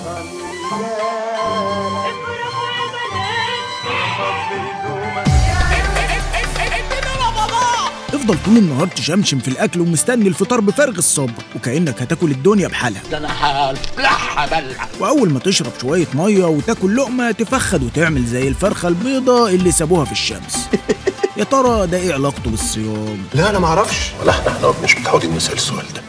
افضل طول النهار تشمشم في الاكل ومستني الفطار بفارغ الصبر وكانك هتاكل الدنيا بحالها ده انا هفلحها بلع واول ما تشرب شويه ميه وتاكل لقمه تفخد وتعمل زي الفرخه البيضه اللي سابوها في الشمس يا ترى ده ايه علاقته بالصيام لا انا ما اعرفش ولا احنا احنا مش متعودين نسال السؤال ده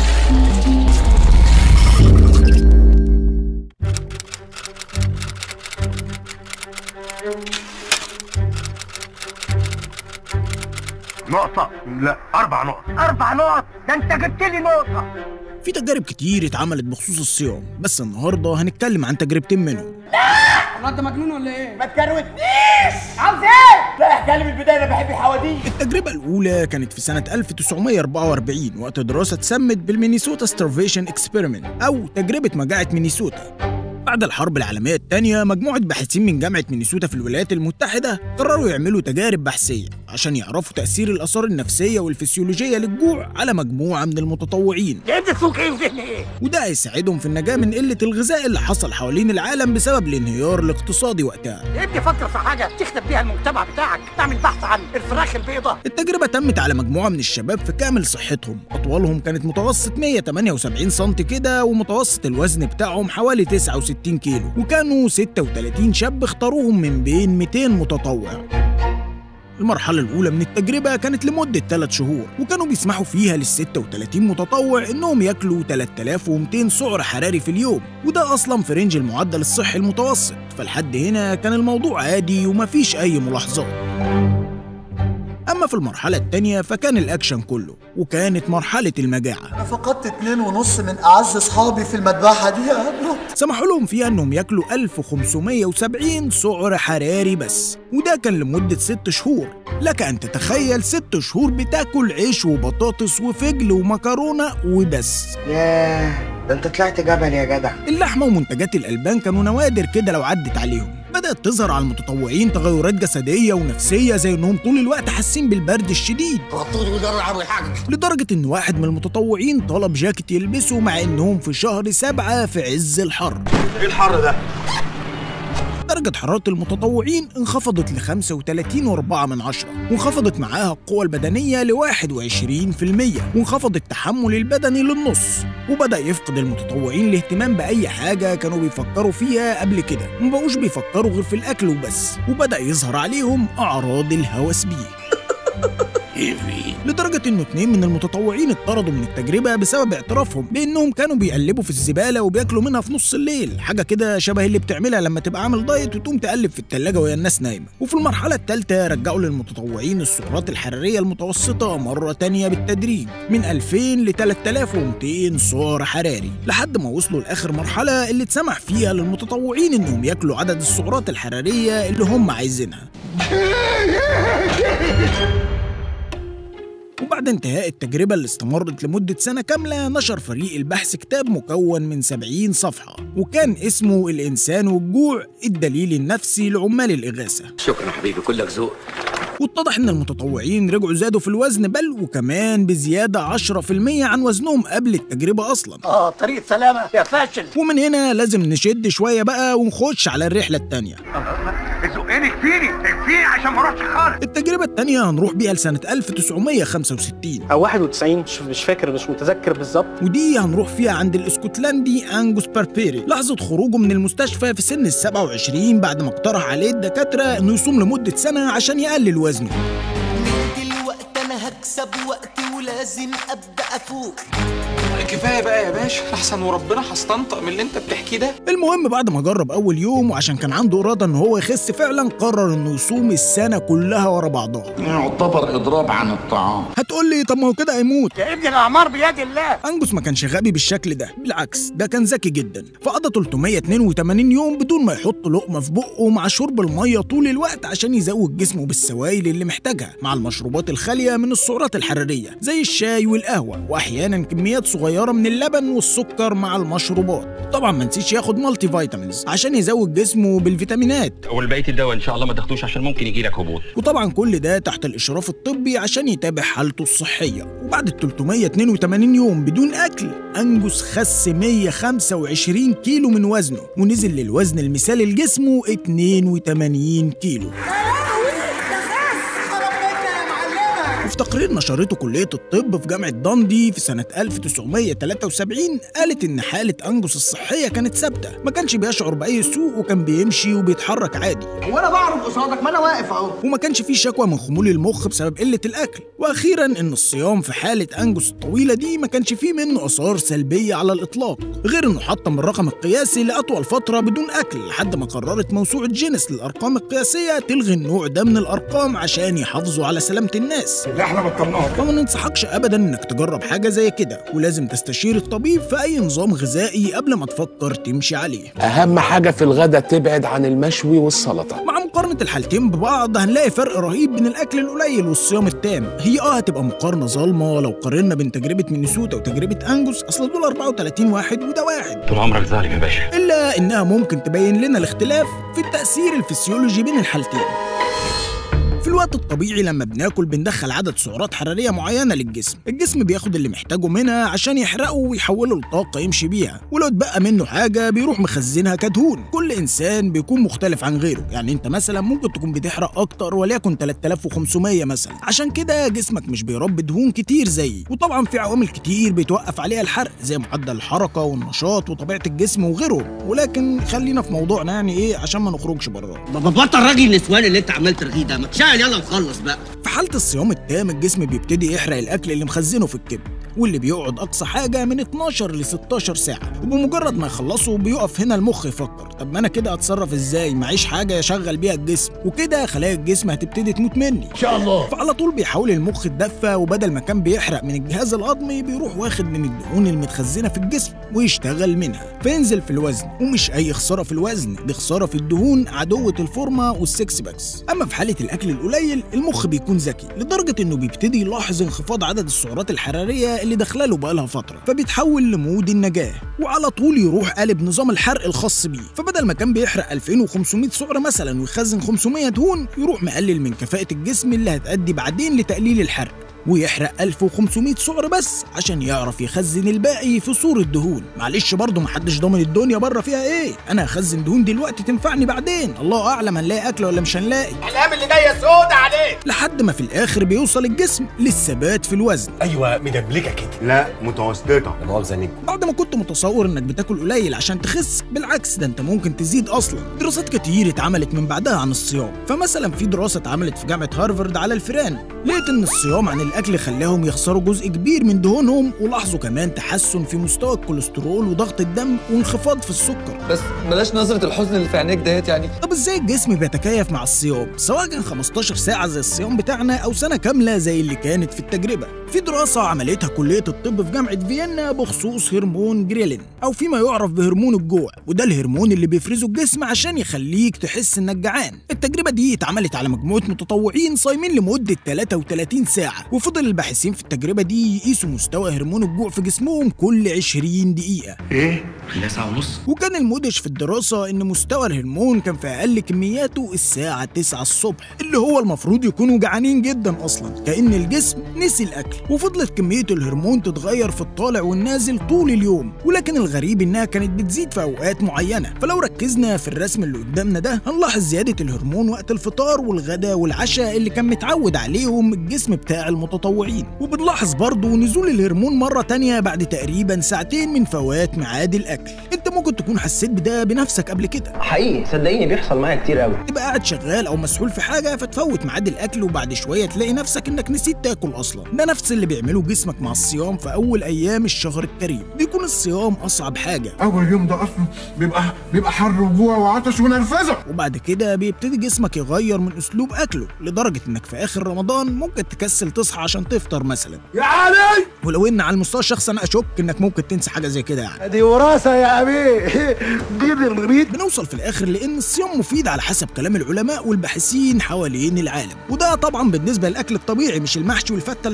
نقطة لا أربع نقط أربع نقط ده أنت جبت لي نقطة في تجارب كتير اتعملت بخصوص الصيام بس النهارده هنتكلم عن تجربتين منهم والله انت مجنون ولا ايه؟ ما تكروتنيش عاوز إيه؟ لا احكي لي من البداية أنا بحب الحواديت التجربة الأولى كانت في سنة 1944 وقت دراسة اتسمت بالمينيسوتا ستارفيشن اكسبيرمنت أو تجربة مجاعة مينيسوتا بعد الحرب العالمية الثانية مجموعة باحثين من جامعة مينيسوتا في الولايات المتحدة قرروا يعملوا تجارب بحثية عشان يعرفوا تأثير الآثار النفسية والفسيولوجية للجوع على مجموعة من المتطوعين جبت سوق إيه وذهن إيه؟ وده هيساعدهم في النجاة من قلة الغذاء اللي حصل حوالين العالم بسبب الانهيار الاقتصادي وقتها ابني فكر في حاجة تخدم بيها المجتمع بتاعك تعمل بحث عن الفراخ البيضاء التجربة تمت على مجموعة من الشباب في كامل صحتهم أطوالهم كانت متوسط 178 سم كده ومتوسط الوزن بتاعهم حوالي 69 كيلو وكانوا 36 شاب اختاروهم من بين 200 متطوع المرحلة الأولى من التجربة كانت لمدة 3 شهور وكانوا بيسمحوا فيها لل 36 متطوع إنهم ياكلوا 3200 سعر حراري في اليوم وده أصلا في رينج المعدل الصحي المتوسط فلحد هنا كان الموضوع عادي ومفيش أي ملاحظات أما في المرحلة التانية فكان الأكشن كله وكانت مرحلة المجاعة أنا فقدت اتنين ونص من أعز أصحابي في المذبحة دي يا ابنه سمحوا لهم فيها انهم ياكلوا 1570 سعر حراري بس وده كان لمدة ست شهور لك ان تتخيل ست شهور بتاكل عيش وبطاطس وفجل ومكرونة وبس ياه ده انت طلعت جبل يا جدع اللحمة ومنتجات الألبان كانوا نوادر كده لو عدت عليهم بدأت تظهر على المتطوعين تغيرات جسدية ونفسية زي انهم طول الوقت حاسين بالبرد الشديد غطوني ودرع أبو الحاج لدرجة إن واحد من المتطوعين طلب جاكيت يلبسه مع إنهم في شهر سبعة في عز الحر ايه الحر ده؟ درجة حرارة المتطوعين انخفضت ل 35.4 من عشرة وانخفضت معاها القوة البدنية ل 21% وانخفض التحمل البدني للنص وبدأ يفقد المتطوعين الاهتمام بأي حاجة كانوا بيفكروا فيها قبل كده ما بقوش بيفكروا غير في الأكل وبس وبدأ يظهر عليهم أعراض الهوس بيه لدرجة إنه اتنين من المتطوعين اتطردوا من التجربة بسبب اعترافهم بإنهم كانوا بيقلبوا في الزبالة وبياكلوا منها في نص الليل، حاجة كده شبه اللي بتعملها لما تبقى عامل دايت وتقوم تقلب في التلاجة وهي الناس نايمة، وفي المرحلة التالتة رجعوا للمتطوعين السعرات الحرارية المتوسطة مرة تانية بالتدريج من 2000 ل 3200 سعر حراري، لحد ما وصلوا لآخر مرحلة اللي اتسمح فيها للمتطوعين إنهم ياكلوا عدد السعرات الحرارية اللي هم عايزينها. وبعد انتهاء التجربة اللي استمرت لمدة سنة كاملة نشر فريق البحث كتاب مكون من 70 صفحة وكان اسمه الإنسان والجوع الدليل النفسي لعمال الإغاثة شكرا حبيبي كلك ذوق واتضح ان المتطوعين رجعوا زادوا في الوزن بل وكمان بزيادة 10% عن وزنهم قبل التجربة أصلا آه طريق سلامة يا فاشل ومن هنا لازم نشد شوية بقى ونخش على الرحلة التانية زقني كفيني كفيني عشان ما اروحش خالص التجربة التانية هنروح بيها لسنة 1965 او 91 مش مش فاكر مش متذكر بالظبط ودي هنروح فيها عند الاسكتلندي انجوس باربيري لحظة خروجه من المستشفى في سن ال 27 بعد ما اقترح عليه الدكاترة انه يصوم لمدة سنة عشان يقلل وزنه دلوقتي انا هكسب وقتي ولازم ابدا افوق كفايه بقى يا باشا احسن وربنا هستنطق من اللي انت بتحكيه ده المهم بعد ما جرب اول يوم وعشان كان عنده اراده ان هو يخس فعلا قرر انه يصوم السنه كلها ورا بعضها يعتبر إضراب عن الطعام هتقول لي طب ما هو كده هيموت يا ابني الأعمار بيد الله انجوس ما كانش غبي بالشكل ده بالعكس ده كان ذكي جدا فقضى 382 يوم بدون ما يحط لقمه في بقه مع شرب الميه طول الوقت عشان يزود جسمه بالسوائل اللي محتاجها مع المشروبات الخاليه من السعرات الحراريه زي الشاي والقهوة وأحيانا كميات صغيرة من اللبن والسكر مع المشروبات طبعا ما نسيش ياخد مالتي فيتامينز عشان يزود جسمه بالفيتامينات والبقيه الدواء ان شاء الله ما تاخدوش عشان ممكن يجي لك هبوط وطبعا كل ده تحت الإشراف الطبي عشان يتابع حالته الصحية وبعد ال 382 يوم بدون أكل أنجس خس 125 كيلو من وزنه ونزل للوزن المثالي لجسمه 82 كيلو وفي تقرير نشرته كلية الطب في جامعة داندي في سنة 1973 قالت إن حالة أنجس الصحية كانت ثابتة ما كانش بيشعر بأي سوء وكان بيمشي وبيتحرك عادي وانا بعرف قصادك ما انا واقف اهو وما كانش فيه شكوى من خمول المخ بسبب قلة الأكل وأخيرا إن الصيام في حالة أنجس الطويلة دي ما كانش فيه منه آثار سلبية على الإطلاق غير إنه حطم الرقم القياسي لأطول فترة بدون أكل لحد ما قررت موسوعة جينيس للأرقام القياسية تلغي النوع ده من الأرقام عشان يحافظوا على سلامة الناس اللي احنا بطلناها فما ننصحكش ابدا انك تجرب حاجه زي كده ولازم تستشير الطبيب في اي نظام غذائي قبل ما تفكر تمشي عليه اهم حاجه في الغدا تبعد عن المشوي والسلطه مع مقارنة الحالتين ببعض هنلاقي فرق رهيب بين الأكل القليل والصيام التام هي اه هتبقى مقارنة ظالمة لو قارنا بين تجربة مينيسوتا وتجربة أنجوس أصل دول 34 واحد وده واحد طول عمرك ظالم يا باشا إلا إنها ممكن تبين لنا الاختلاف في التأثير الفسيولوجي بين الحالتين في الوقت الطبيعي لما بناكل بندخل عدد سعرات حرارية معينة للجسم الجسم بياخد اللي محتاجه منها عشان يحرقه ويحوله لطاقة يمشي بيها ولو اتبقى منه حاجة بيروح مخزنها كدهون كل إنسان بيكون مختلف عن غيره يعني أنت مثلا ممكن تكون بتحرق أكتر وليكن 3500 مثلا عشان كده جسمك مش بيربي دهون كتير زيي وطبعا في عوامل كتير بيتوقف عليها الحرق زي معدل الحركة والنشاط وطبيعة الجسم وغيرهم ولكن خلينا في موضوعنا يعني إيه عشان ما نخرجش بره بابا بطل راجل النسوان اللي انت عمال ترغيه ده ما تشعل يلا نخلص بقى في حالة الصيام التام الجسم بيبتدي يحرق الأكل اللي مخزنه في الكبد واللي بيقعد أقصى حاجة من 12 ل 16 ساعة وبمجرد ما يخلصوا بيقف هنا المخ يفكر طب ما أنا كده أتصرف إزاي معيش حاجة أشغل بيها الجسم وكده خلايا الجسم هتبتدي تموت مني ان شاء الله فعلى طول بيحاول المخ يتدفى وبدل ما كان بيحرق من الجهاز الهضمي بيروح واخد من الدهون المتخزنة في الجسم ويشتغل منها فينزل في الوزن ومش أي خسارة في الوزن دي خسارة في الدهون عدوة الفورمة والسكس باكس أما في حالة الأكل القليل المخ بيكون ذكي لدرجة إنه بيبتدي يلاحظ انخفاض عدد السعرات الحرارية اللي داخله له بقالها فترة فبيتحول لمود النجاة وعلى طول يروح قالب نظام الحرق الخاص بيه فبدل ما كان بيحرق 2500 سعرة مثلا ويخزن 500 دهون يروح مقلل من كفاءة الجسم اللي هتأدي بعدين لتقليل الحرق ويحرق 1500 سعر بس عشان يعرف يخزن الباقي في صورة دهون معلش برضه محدش ضامن الدنيا بره فيها ايه انا هخزن دهون دلوقتي تنفعني بعدين الله اعلم هنلاقي اكل ولا مش هنلاقي الايام اللي جايه سودة عليك لحد ما في الاخر بيوصل الجسم للثبات في الوزن ايوه مدبلكه كده لا متوسطه مؤاخذه نجم بعد ما كنت متصور انك بتاكل قليل عشان تخس بالعكس ده انت ممكن تزيد اصلا دراسات كتير اتعملت من بعدها عن الصيام فمثلا في دراسه اتعملت في جامعه هارفارد على الفئران لقيت ان الصيام عن الاكل خلاهم يخسروا جزء كبير من دهونهم ولاحظوا كمان تحسن في مستوى الكوليسترول وضغط الدم وانخفاض في السكر بس بلاش نظرة الحزن اللي في عينيك ديت يعني طب ازاي الجسم بيتكيف مع الصيام سواء كان 15 ساعة زي الصيام بتاعنا أو سنة كاملة زي اللي كانت في التجربة في دراسة عملتها كلية الطب في جامعة فيينا بخصوص هرمون جريلين أو فيما يعرف بهرمون الجوع وده الهرمون اللي بيفرزه الجسم عشان يخليك تحس إنك جعان التجربة دي اتعملت على مجموعة متطوعين صايمين لمدة 33 ساعة وفضل الباحثين في التجربة دي يقيسوا مستوى هرمون الجوع في جسمهم كل 20 دقيقة ايه خليها ساعه ونص وكان المدهش في الدراسة إن مستوى الهرمون كان في أقل كمياته الساعة 9 الصبح اللي هو المفروض يكونوا جعانين جدا أصلا كأن الجسم نسي الأكل وفضلت كمية الهرمون تتغير في الطالع والنازل طول اليوم ولكن الغريب إنها كانت بتزيد في أوقات معينة فلو ركزنا في الرسم اللي قدامنا ده هنلاحظ زيادة الهرمون وقت الفطار والغداء والعشاء اللي كان متعود عليهم الجسم بتاع المتطوعين وبنلاحظ برضه نزول الهرمون مرة تانية بعد تقريبا ساعتين من فوات ميعاد الأكل انت ممكن تكون حسيت بده بنفسك قبل كده حقيقي صدقيني بيحصل معايا كتير قوي تبقى قاعد شغال او مسحول في حاجه فتفوت ميعاد الاكل وبعد شويه تلاقي نفسك انك نسيت تاكل اصلا ده نفس اللي بيعمله جسمك مع الصيام في اول ايام الشهر الكريم بيكون الصيام اصعب حاجه اول يوم ده اصلا بيبقى بيبقى حر وجوع وعطش ونرفزه وبعد كده بيبتدي جسمك يغير من اسلوب اكله لدرجه انك في اخر رمضان ممكن تكسل تصحى عشان تفطر مثلا يا علي ولو ان على المستوى الشخصي انا اشك انك ممكن تنسى حاجه زي كده يعني دي وراثه يا ابي دي بالغريب بنوصل في الاخر لان الصيام مفيد على حسب كلام العلماء والباحثين حوالين العالم وده طبعا بالنسبه للاكل الطبيعي مش المحشي والفته اللي بتفطر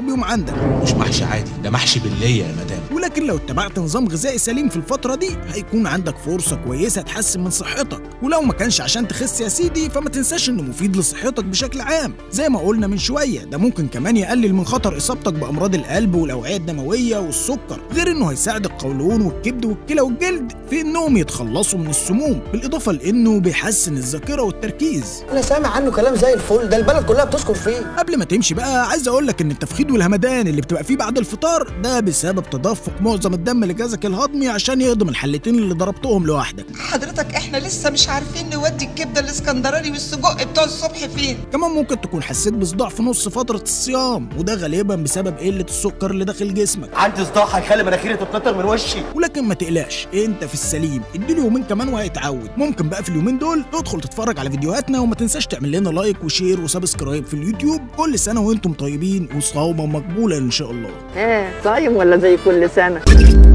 بيهم عندك مش محشي عادي ده محشي بالليه يا مدام ولكن لو اتبعت نظام غذائي سليم في الفترة دي هيكون عندك فرصة كويسة تحسن من صحتك ولو ما كانش عشان تخس يا سيدي فما تنساش انه مفيد لصحتك بشكل عام زي ما قلنا من شوية ده ممكن كمان يقلل من خطر اصابتك بامراض القلب والاوعية الدموية والسكر غير انه هيساعد القولون والكبد والكلى والجلد في انهم يتخلصوا من السموم بالاضافة لانه بيحسن الذاكرة والتركيز انا سامع عنه كلام زي الفل ده البلد كلها بتشكر فيه قبل ما تمشي بقى عايز اقول لك ان التفخيد والهمدان اللي بتبقى فيه بعد الفطار ده بسبب تدفق معظم الدم لجهازك الهضمي عشان يهضم الحلتين اللي ضربتهم لوحدك حضرتك احنا لسه مش عارفين نودي الكبده الاسكندراني والسجق بتوع الصبح فين كمان ممكن تكون حسيت بصداع في نص فترة الصيام وده غالبا بسبب قلة السكر اللي داخل جسمك عندي صداع هيخلي مناخيري تتنطر من وشي ولكن ما تقلقش انت في السليم اديله يومين كمان وهيتعود ممكن بقى في اليومين دول تدخل تتفرج على فيديوهاتنا وما تنساش تعمل لنا لايك وشير وسبسكرايب في اليوتيوب كل سنة وانتم طيبين وصومة مقبولة ان شاء الله ايه صايم ولا زي كل سنة